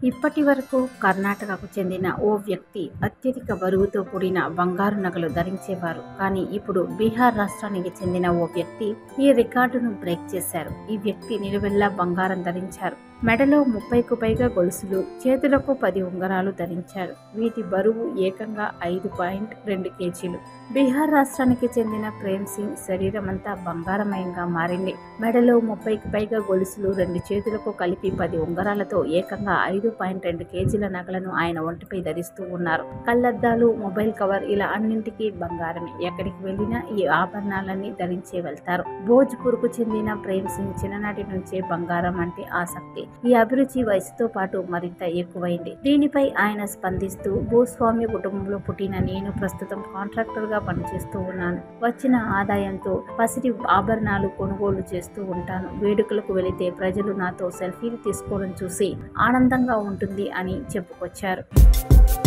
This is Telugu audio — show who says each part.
Speaker 1: ఇప్పటి వరకు కర్ణాటకకు చెందిన ఓ వ్యక్తి అత్యధిక బరువుతో కూడిన బంగారు నగలు ధరించేవారు కానీ ఇప్పుడు బీహార్ రాష్ట్రానికి చెందిన ఓ వ్యక్తి ఈ రికార్డును బ్రేక్ చేశారు ఈ వ్యక్తి నిలువెల్లా బంగారం ధరించారు మెడలో ముప్పైకు పైగా గొలుసులు చేతులకు పది ఉంగరాలు ధరించారు వీటి బరువు ఏకంగా ఐదు పాయింట్ రెండు కేజీలు బీహార్ రాష్ట్రానికి చెందిన ప్రేమ్ సింగ్ శరీరం అంతా బంగారమయంగా మారింది మెడలో ముప్పైకి పైగా గొలుసులు రెండు చేతులకు కలిపి పది ఉంగరాలతో ఏకంగా ఐదు పాయింట్ రెండు కేజీల నగలను ఆయన ఒంటిపై ధరిస్తూ ఉన్నారు కళ్ళద్దాలు మొబైల్ కవర్ ఇలా అన్నింటికీ బంగారమే ఎక్కడికి వెళ్ళినా ఈ ఆభరణాలన్నీ ధరించే వెళ్తారు భోజ్పూర్కు చెందిన ప్రేమ్ సింగ్ చిన్ననాటి నుంచే బంగారం అంటే ఆసక్తి ఈ అభిరుచి వయసుతో పాటు మరింత ఎక్కువైంది దీనిపై ఆయన స్పందిస్తూ భూస్వామ్య కుటుంబంలో పుట్టిన నేను ప్రస్తుతం కాంట్రాక్టర్ గా పనిచేస్తూ ఉన్నాను వచ్చిన ఆదాయంతో పసిడి ఆభరణాలు కొనుగోలు చేస్తూ ఉంటాను వేడుకలకు వెళితే ప్రజలు నాతో సెల్ఫీలు తీసుకోవడం చూసి ఆనందంగా ఉంటుంది అని చెప్పుకొచ్చారు